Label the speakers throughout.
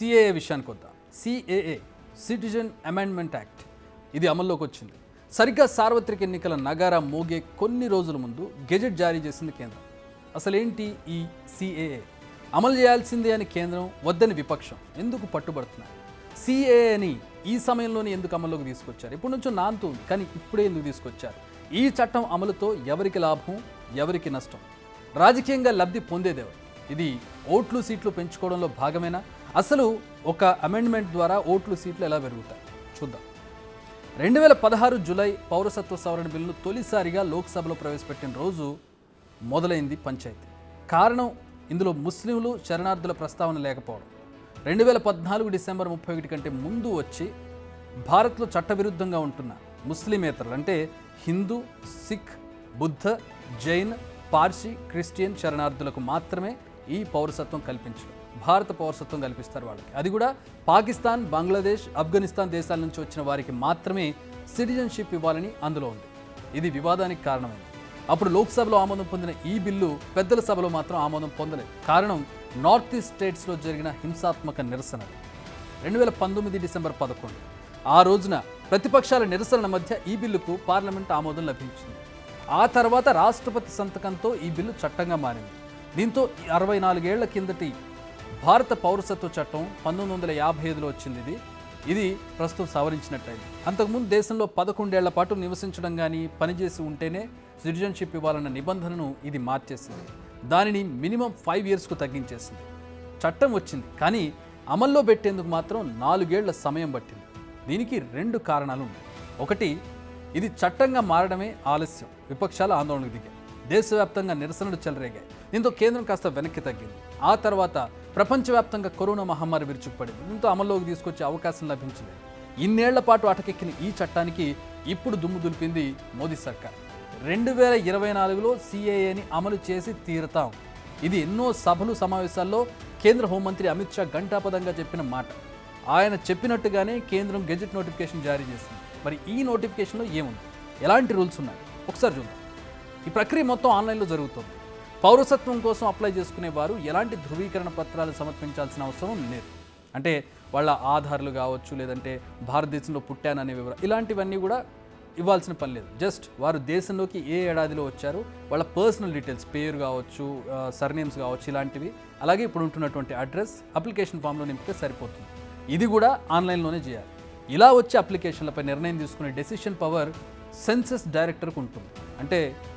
Speaker 1: CAA విషయానికి వద్దాం CAA citizen amendment act ఇది అమల్లోకి వచ్చింది సరిగ్గా సార్వత్రిక ఎన్నికల నగారా మోగే కొన్ని రోజుల ముందు గెజెట్ జారీ చేసింది కేంద్రం అసలేంటి ఈ సిఏఏ అమలు చేయాల్సిందే అని కేంద్రం వద్దని విపక్షం ఎందుకు పట్టుబడుతున్నారు సిఏఏ అని ఈ సమయంలోనే ఎందుకు అమల్లోకి తీసుకొచ్చారు ఇప్పటి నుంచో నాంతు ఉంది కానీ ఇప్పుడే ఎందుకు తీసుకొచ్చారు ఈ చట్టం అమలుతో ఎవరికి లాభం ఎవరికి నష్టం రాజకీయంగా లబ్ధి పొందేదేవారు ఇది ఓట్లు సీట్లు పెంచుకోవడంలో భాగమేనా అసలు ఒక అమెండ్మెంట్ ద్వారా ఓట్లు సీట్లు ఎలా పెరుగుతాయి చూద్దాం రెండు వేల పదహారు జూలై పౌరసత్వ సవరణ బిల్లును తొలిసారిగా లోక్సభలో ప్రవేశపెట్టిన రోజు మొదలైంది పంచాయతీ కారణం ఇందులో ముస్లింలు శరణార్థుల ప్రస్తావన లేకపోవడం రెండు వేల పద్నాలుగు డిసెంబర్ ముప్పై ఒకటి కంటే ముందు వచ్చి భారత్లో చట్టవిరుద్ధంగా ఉంటున్న ముస్లిమేతరులు అంటే హిందూ సిక్ బుద్ధ జైన్ పార్సీ క్రిస్టియన్ శరణార్థులకు మాత్రమే ఈ పౌరసత్వం కల్పించడం భారత పౌరసత్వం కల్పిస్తారు వాళ్ళకి అది కూడా పాకిస్తాన్ బంగ్లాదేశ్ ఆఫ్ఘనిస్తాన్ దేశాల నుంచి వచ్చిన వారికి మాత్రమే సిటిజన్షిప్ ఇవ్వాలని అందులో ఉంది ఇది వివాదానికి కారణమైంది అప్పుడు లోక్సభలో ఆమోదం పొందిన ఈ బిల్లు పెద్దల సభలో మాత్రం ఆమోదం పొందలేదు కారణం నార్త్ ఈస్ట్ స్టేట్స్లో జరిగిన హింసాత్మక నిరసనలు రెండు వేల పంతొమ్మిది డిసెంబర్ పదకొండు ఆ రోజున ప్రతిపక్షాల నిరసనల మధ్య ఈ బిల్లుకు పార్లమెంట్ ఆమోదం లభించింది ఆ తర్వాత రాష్ట్రపతి సంతకంతో ఈ బిల్లు చట్టంగా మారింది దీంతో ఈ అరవై నాలుగేళ్ల కిందటి భారత పౌరసత్వ చట్టం పంతొమ్మిది వందల యాభై ఐదులో వచ్చింది ఇది ఇది ప్రస్తుతం సవరించినట్టయింది అంతకుముందు దేశంలో పదకొండేళ్ల పాటు నివసించడం కానీ పనిచేసి ఉంటేనే సిటిజన్షిప్ ఇవ్వాలన్న నిబంధనను ఇది మార్చేసింది దానిని మినిమం ఫైవ్ ఇయర్స్కు తగ్గించేసింది చట్టం వచ్చింది కానీ అమల్లో పెట్టేందుకు మాత్రం నాలుగేళ్ల సమయం పట్టింది దీనికి రెండు కారణాలు ఉన్నాయి ఒకటి ఇది చట్టంగా మారడమే ఆలస్యం విపక్షాలు ఆందోళనకు దిగాయి దేశవ్యాప్తంగా నిరసనలు చెలరేగాయి దీంతో కేంద్రం కాస్త వెనక్కి తగ్గింది ఆ తర్వాత ప్రపంచవ్యాప్తంగా కరోనా మహమ్మారి విరుచుకుపడింది దీంతో అమల్లోకి తీసుకొచ్చే అవకాశం లభించలేదు ఇన్నేళ్ల పాటు అటకెక్కిన ఈ చట్టానికి ఇప్పుడు దుమ్ము దులిపింది మోదీ సర్కార్ రెండు వేల ఇరవై నాలుగులో సిఏఏని అమలు చేసి తీరుతాం ఇది ఎన్నో సభలు సమావేశాల్లో కేంద్ర హోంమంత్రి అమిత్ షా ఘంటాపదంగా చెప్పిన మాట ఆయన చెప్పినట్టుగానే కేంద్రం గెజెట్ నోటిఫికేషన్ జారీ చేసింది మరి ఈ నోటిఫికేషన్లో ఏముంది ఎలాంటి రూల్స్ ఉన్నాయి ఒకసారి చూద్దాం ఈ ప్రక్రియ మొత్తం ఆన్లైన్లో జరుగుతుంది పౌరసత్వం కోసం అప్లై చేసుకునే వారు ఎలాంటి ధృవీకరణ పత్రాలు సమర్పించాల్సిన అవసరం లేదు అంటే వాళ్ళ ఆధార్లు కావచ్చు లేదంటే భారతదేశంలో పుట్టాననే వివరాలు ఇలాంటివన్నీ కూడా ఇవ్వాల్సిన పని లేదు జస్ట్ వారు దేశంలోకి ఏ ఏడాదిలో వచ్చారు వాళ్ళ పర్సనల్ డీటెయిల్స్ పేరు కావచ్చు సర్నేమ్స్ కావచ్చు ఇలాంటివి అలాగే ఇప్పుడు ఉంటున్నటువంటి అడ్రస్ అప్లికేషన్ ఫామ్లో నింపితే సరిపోతుంది ఇది కూడా ఆన్లైన్లోనే చేయాలి ఇలా వచ్చే అప్లికేషన్లపై నిర్ణయం తీసుకునే డెసిషన్ పవర్ సెన్సస్ డైరెక్టర్కు ఉంటుంది అంటే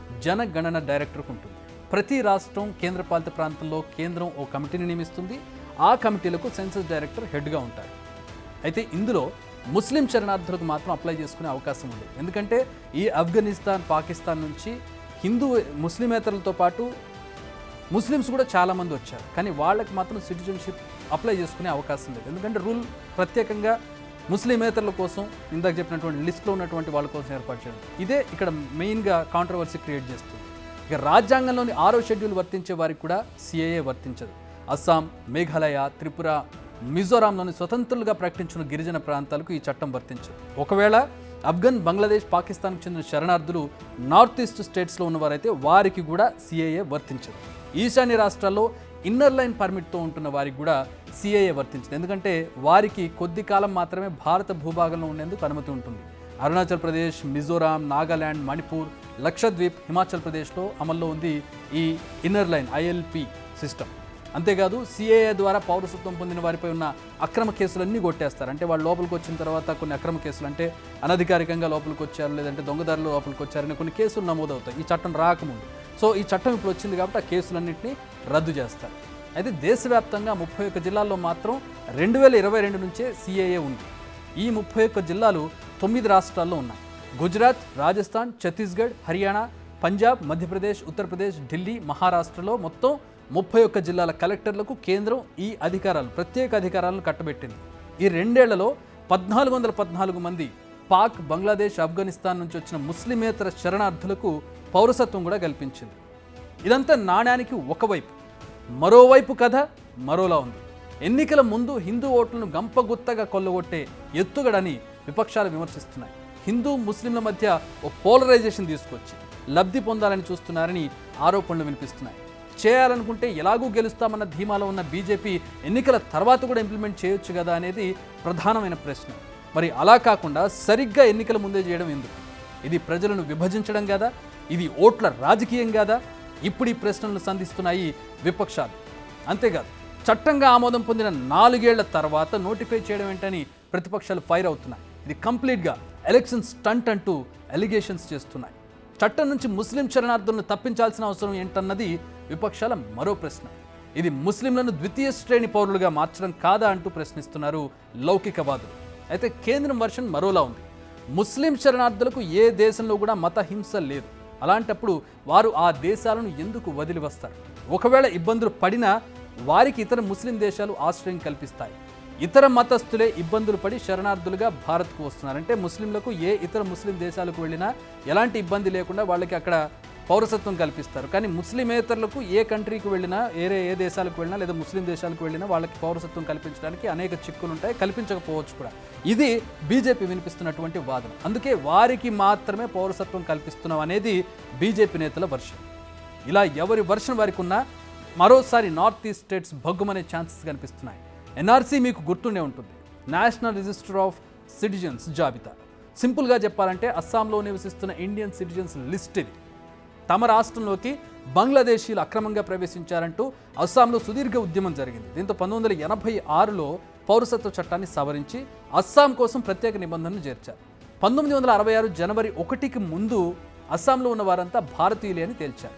Speaker 1: జనగణన డైరెక్టర్కు ఉంటుంది ప్రతి రాష్ట్రం కేంద్రపాలిత ప్రాంతంలో కేంద్రం ఓ కమిటీని నియమిస్తుంది ఆ కమిటీలకు సెన్సస్ డైరెక్టర్ హెడ్గా ఉంటారు అయితే ఇందులో ముస్లిం శరణార్థులకు మాత్రం అప్లై చేసుకునే అవకాశం ఉంది ఎందుకంటే ఈ ఆఫ్ఘనిస్తాన్ పాకిస్తాన్ నుంచి హిందూ ముస్లిమేతరులతో పాటు ముస్లిమ్స్ కూడా చాలామంది వచ్చారు కానీ వాళ్ళకి మాత్రం సిటిజన్షిప్ అప్లై చేసుకునే అవకాశం లేదు ఎందుకంటే రూల్ ప్రత్యేకంగా ముస్లిమేతరుల కోసం ఇందాక చెప్పినటువంటి లిస్ట్లో ఉన్నటువంటి వాళ్ళ కోసం ఏర్పాటు చేయడం ఇదే ఇక్కడ మెయిన్గా కాంట్రవర్సీ క్రియేట్ చేస్తుంది ఇక రాజ్యాంగంలోని ఆరో షెడ్యూల్ వర్తించే వారికి కూడా సిఏఏ వర్తించదు అస్సాం మేఘాలయ త్రిపుర మిజోరాంలోని స్వతంత్రులుగా ప్రకటించిన గిరిజన ప్రాంతాలకు ఈ చట్టం వర్తించదు ఒకవేళ ఆఫ్ఘన్ బంగ్లాదేశ్ పాకిస్తాన్కు చెందిన శరణార్థులు నార్త్ ఈస్ట్ స్టేట్స్లో ఉన్నవారైతే వారికి కూడా సిఏఏ వర్తించదు ఈశాన్య రాష్ట్రాల్లో ఇన్నర్ లైన్ పర్మిట్తో ఉంటున్న వారికి కూడా సిఏఏ వర్తించదు ఎందుకంటే వారికి కొద్ది కాలం మాత్రమే భారత భూభాగంలో ఉండేందుకు అనుమతి ఉంటుంది అరుణాచల్ ప్రదేశ్ మిజోరాం నాగాల్యాండ్ మణిపూర్ లక్షద్వీప్ హిమాచల్ ప్రదేశ్లో అమల్లో ఉంది ఈ ఇన్నర్ లైన్ ఐఎల్పి సిస్టమ్ అంతేకాదు సిఏఏ ద్వారా పౌరసత్వం పొందిన వారిపై ఉన్న అక్రమ కేసులన్నీ కొట్టేస్తారు అంటే వాళ్ళు లోపలికి వచ్చిన తర్వాత కొన్ని అక్రమ కేసులు అంటే అనధికారికంగా లోపలికి వచ్చారు లేదంటే దొంగదారులు లోపలికి వచ్చారని కొన్ని కేసులు నమోదవుతాయి ఈ చట్టం రాకముందు సో ఈ చట్టం ఇప్పుడు వచ్చింది కాబట్టి ఆ కేసులన్నింటినీ రద్దు చేస్తారు అయితే దేశవ్యాప్తంగా ముప్పై ఒక్క జిల్లాల్లో మాత్రం రెండు వేల ఇరవై రెండు నుంచే సిఏఏ ఉంది ఈ ముప్పై ఒక్క జిల్లాలు తొమ్మిది రాష్ట్రాల్లో ఉన్నాయి గుజరాత్ రాజస్థాన్ ఛత్తీస్గఢ్ హర్యానా పంజాబ్ మధ్యప్రదేశ్ ఉత్తరప్రదేశ్ ఢిల్లీ మహారాష్ట్రలో మొత్తం ముప్పై ఒక్క జిల్లాల కలెక్టర్లకు కేంద్రం ఈ అధికారాలు ప్రత్యేక అధికారాలను కట్టబెట్టింది ఈ రెండేళ్లలో పద్నాలుగు వందల పద్నాలుగు మంది పాక్ బంగ్లాదేశ్ ఆఫ్ఘనిస్తాన్ నుంచి వచ్చిన ముస్లిమేతర శరణార్థులకు పౌరసత్వం కూడా కల్పించింది ఇదంతా నాణ్యానికి ఒకవైపు మరోవైపు కథ మరోలా ఉంది ఎన్నికల ముందు హిందూ ఓట్లను గంపగుత్తగా కొల్లగొట్టే ఎత్తుగడని విపక్షాలు విమర్శిస్తున్నాయి హిందూ ముస్లింల మధ్య ఓ పోలరైజేషన్ తీసుకొచ్చి లబ్ధి పొందాలని చూస్తున్నారని ఆరోపణలు వినిపిస్తున్నాయి చేయాలనుకుంటే ఎలాగూ గెలుస్తామన్న ధీమాలో ఉన్న బీజేపీ ఎన్నికల తర్వాత కూడా ఇంప్లిమెంట్ చేయొచ్చు కదా అనేది ప్రధానమైన ప్రశ్న మరి అలా కాకుండా సరిగ్గా ఎన్నికల ముందే చేయడం ఎందుకు ఇది ప్రజలను విభజించడం కదా ఇది ఓట్ల రాజకీయం కదా ఇప్పుడు ఈ ప్రశ్నలను సంధిస్తున్నాయి విపక్షాలు అంతేకాదు చట్టంగా ఆమోదం పొందిన నాలుగేళ్ల తర్వాత నోటిఫై చేయడం ఏంటని ప్రతిపక్షాలు ఫైర్ అవుతున్నాయి ఇది కంప్లీట్గా ఎలక్షన్ స్టంట్ అంటూ ఎలిగేషన్స్ చేస్తున్నాయి చట్టం నుంచి ముస్లిం శరణార్థులను తప్పించాల్సిన అవసరం ఏంటన్నది విపక్షాల మరో ప్రశ్న ఇది ముస్లింలను ద్వితీయ శ్రేణి పౌరులుగా మార్చడం కాదా అంటూ ప్రశ్నిస్తున్నారు లౌకికవాదులు అయితే కేంద్రం వర్షన్ మరోలా ఉంది ముస్లిం శరణార్థులకు ఏ దేశంలో కూడా మత హింస లేదు అలాంటప్పుడు వారు ఆ దేశాలను ఎందుకు వదిలి వస్తారు ఒకవేళ ఇబ్బందులు పడినా వారికి ఇతర ముస్లిం దేశాలు ఆశ్రయం కల్పిస్తాయి ఇతర మతస్థులే ఇబ్బందులు పడి శరణార్థులుగా భారత్కు వస్తున్నారు అంటే ముస్లింలకు ఏ ఇతర ముస్లిం దేశాలకు వెళ్ళినా ఎలాంటి ఇబ్బంది లేకుండా వాళ్ళకి అక్కడ పౌరసత్వం కల్పిస్తారు కానీ ముస్లిమేతరులకు ఏ కంట్రీకి వెళ్ళినా వేరే ఏ దేశాలకు వెళ్ళినా లేదా ముస్లిం దేశాలకు వెళ్ళినా వాళ్ళకి పౌరసత్వం కల్పించడానికి అనేక చిక్కులు ఉంటాయి కల్పించకపోవచ్చు కూడా ఇది బీజేపీ వినిపిస్తున్నటువంటి వాదన అందుకే వారికి మాత్రమే పౌరసత్వం కల్పిస్తున్నాం అనేది బీజేపీ నేతల వర్షం ఇలా ఎవరి వర్షం వారికి ఉన్నా మరోసారి నార్త్ ఈస్ట్ స్టేట్స్ భగ్గుమనే ఛాన్సెస్ కనిపిస్తున్నాయి ఎన్ఆర్సీ మీకు గుర్తుండే ఉంటుంది నేషనల్ రిజిస్టర్ ఆఫ్ సిటిజన్స్ జాబితా సింపుల్గా చెప్పాలంటే అస్సాంలో నివసిస్తున్న ఇండియన్ సిటిజన్స్ లిస్ట్ ఇది తమ రాష్ట్రంలోకి బంగ్లాదేశీలు అక్రమంగా ప్రవేశించారంటూ అస్సాంలో సుదీర్ఘ ఉద్యమం జరిగింది దీంతో పంతొమ్మిది వందల ఎనభై ఆరులో పౌరసత్వ చట్టాన్ని సవరించి అస్సాం కోసం ప్రత్యేక నిబంధనలు చేర్చారు పంతొమ్మిది వందల అరవై ఆరు జనవరి ఒకటికి ముందు అస్సాంలో ఉన్న వారంతా భారతీయులే అని తేల్చారు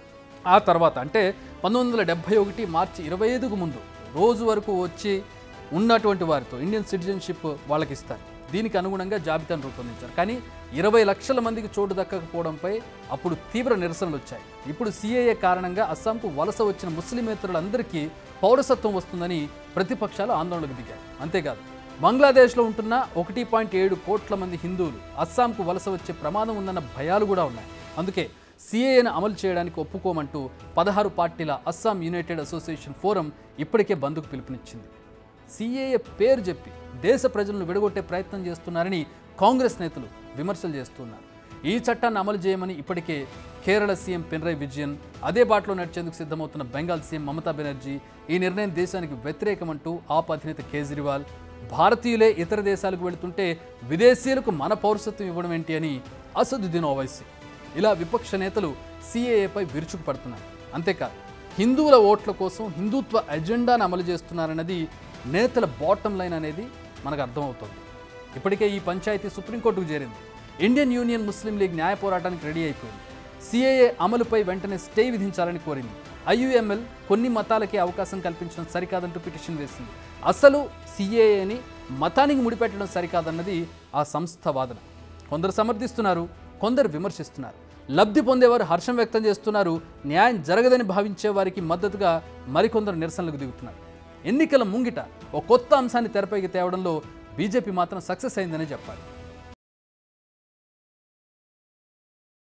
Speaker 1: ఆ తర్వాత అంటే పంతొమ్మిది వందల డెబ్బై ఒకటి మార్చి ఇరవై ఐదుకు ముందు రోజు వరకు వచ్చి ఉన్నటువంటి వారితో ఇండియన్ సిటిజన్షిప్ వాళ్ళకి ఇస్తారు దీనికి అనుగుణంగా జాబితాను రూపొందించారు కానీ ఇరవై లక్షల మందికి చోటు దక్కకపోవడంపై అప్పుడు తీవ్ర నిరసనలు వచ్చాయి ఇప్పుడు సిఏఏ కారణంగా అస్సాంకు వలస వచ్చిన ముస్లిమేతరులందరికీ పౌరసత్వం వస్తుందని ప్రతిపక్షాలు ఆందోళనకు దిగాయి అంతేకాదు బంగ్లాదేశ్లో ఉంటున్న ఒకటి పాయింట్ ఏడు కోట్ల మంది హిందువులు అస్సాంకు వలస వచ్చే ప్రమాదం ఉందన్న భయాలు కూడా ఉన్నాయి అందుకే సిఏఏను అమలు చేయడానికి ఒప్పుకోమంటూ పదహారు పార్టీల అస్సాం యునైటెడ్ అసోసియేషన్ ఫోరం ఇప్పటికే బంద్కు పిలుపునిచ్చింది సిఏఏ పేరు చెప్పి దేశ ప్రజలను విడగొట్టే ప్రయత్నం చేస్తున్నారని కాంగ్రెస్ నేతలు విమర్శలు చేస్తున్నారు ఈ చట్టాన్ని అమలు చేయమని ఇప్పటికే కేరళ సీఎం పినరయ్ విజయన్ అదే బాటలో నడిచేందుకు సిద్ధమవుతున్న బెంగాల్ సీఎం మమతా బెనర్జీ ఈ నిర్ణయం దేశానికి వ్యతిరేకమంటూ ఆప్ అధినేత కేజ్రీవాల్ భారతీయులే ఇతర దేశాలకు వెళుతుంటే విదేశీయులకు మన పౌరసత్వం ఇవ్వడం ఏంటి అని అసదుద్దీన్ ఓవైసీ ఇలా విపక్ష నేతలు సిఏఏపై విరుచుకుపడుతున్నారు అంతేకాదు హిందువుల ఓట్ల కోసం హిందుత్వ ఎజెండాను అమలు చేస్తున్నారన్నది నేతల బాటం లైన్ అనేది మనకు అర్థమవుతుంది ఇప్పటికే ఈ పంచాయతీ సుప్రీంకోర్టుకు చేరింది ఇండియన్ యూనియన్ ముస్లిం లీగ్ న్యాయ పోరాటానికి రెడీ అయిపోయింది సిఏఏ అమలుపై వెంటనే స్టే విధించాలని కోరింది ఐయుఎంఎల్ కొన్ని మతాలకే అవకాశం కల్పించడం సరికాదంటూ పిటిషన్ వేసింది అసలు సిఏఏని మతానికి ముడిపెట్టడం సరికాదన్నది ఆ సంస్థ వాదన కొందరు సమర్థిస్తున్నారు కొందరు విమర్శిస్తున్నారు లబ్ధి పొందేవారు హర్షం వ్యక్తం చేస్తున్నారు న్యాయం జరగదని భావించే వారికి మద్దతుగా మరికొందరు నిరసనలకు దిగుతున్నారు ఎన్నికల ముంగిట ఓ కొత్త అంశాన్ని తెరపైకి తేవడంలో బీజేపీ మాత్రం సక్సెస్ అయిందనే చెప్పాలి